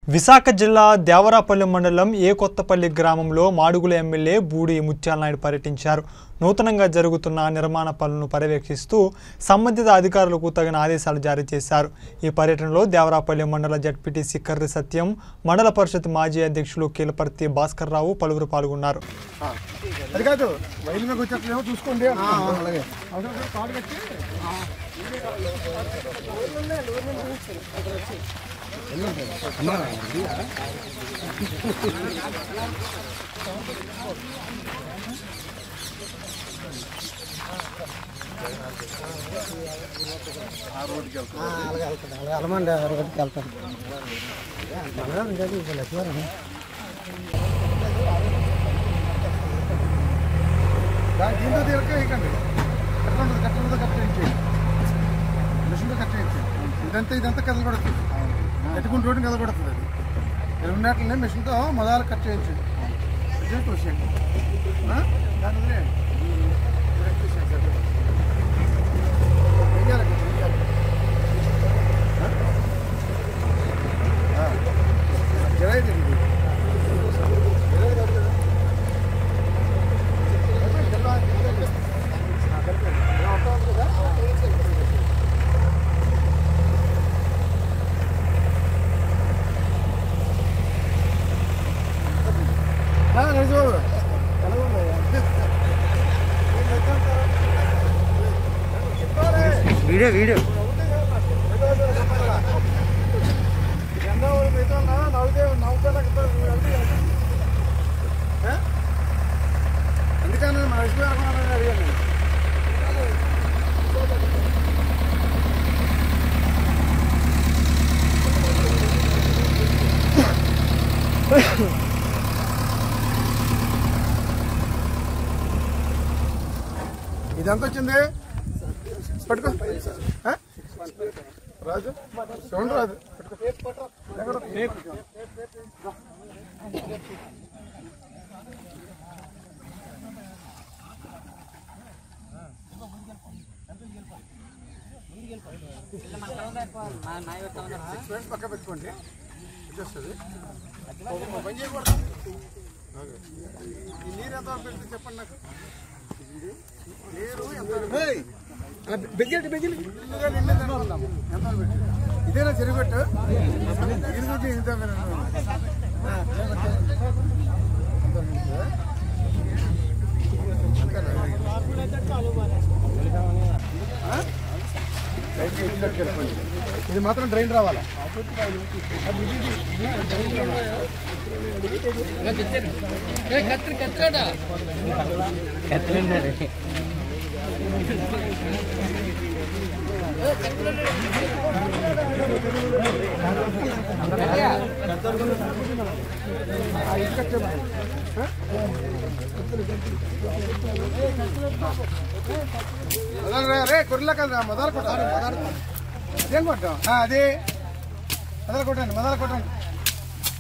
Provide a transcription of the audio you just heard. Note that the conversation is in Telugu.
విశాఖ జిల్లా దేవరాపల్లి మండలం ఏ కొత్తపల్లి గ్రామంలో మాడుగుల ఎమ్మెల్యే బూడి ముత్యాల నాయుడు పర్యటించారు నూతనంగా జరుగుతున్న నిర్మాణ పనులను పర్యవేక్షిస్తూ సంబంధిత అధికారులకు తగిన ఆదేశాలు జారీ చేశారు ఈ పర్యటనలో దేవరాపల్లి మండల జడ్పీటీసీ కర్రి సత్యం మండల పరిషత్ మాజీ అధ్యక్షులు కీలపర్తి భాస్కర్ రావు పలువురు పాల్గొన్నారు అది కాదు వైల్ మీద వచ్చేట్లేమో చూసుకోండి అలాగే అవసరం అయితే కార్డు కట్టి వెళ్ళమండి రోడ్డుకి వెళ్తాను దాని దీంతో తీరకే వేయకండి కట్ట ఉంటుంది కట్ట ఉంటుంది కట్ట వేయించేయండి మిషన్తో కట్ట వేయించేయండి ఇదంతా ఇదంతా కదలబడుతుంది ఎట్టుకుని రోడ్డు కదలబడుతుంది అది ఇరవై నాట్లనే మిషన్తో మొదలు కట్ చేయించండి ఇదే తోసేయండి ఆ? దాన్ని వదిలేయండి direct తీసేయండి, సరిపోతుంది. వెయ్యాలి కొంచెం, వెయ్యాలి. ఆ? ఆ. జరైతే ఇది. జరైతే కాదు కదా. వీడియో వీడియో అందుకని మన విశ్వనాథ్ అడిగాను నేను. ఇదంతా వచ్చింది పట్టుకో ఆ? రాజు సౌండ్ రాదు పట్టుకో. ఎక్కడ? సిక్స్ మినిట్స్ పక్క పెట్టుకోండి వచ్చేస్తుంది ఒక పని చేయకూడదు ఆగు. ఈ నీరు ఎంత వరకు పెడితే చెప్పండి నాకు నీరు ఎంత వరకు బెగ్గెట్టి బెగ్గెట్టి ఇల్లుగా నిండింది అనుకుందాము. ఎంత వరకు పెట్టు? ఇదేనా చెరుగట్టు ఇరుగుకి ఇంత ఎంత వరకు నిండుతుందా? ఆ? రైట్ ఇటు కట్టుకు వెళ్ళిపోండి. ఇది మాత్రం డ్రైన్ రావాలా ఆ, ఇటు కట్టేమని. ఆ? మొదలు రా, రే కొర్రెల కదా మొదలు కొట్టాలి మొదలు అదేం కొట్టాం ఆ, అదే మొదలు కొట్టండి మొదలు కొట్టండి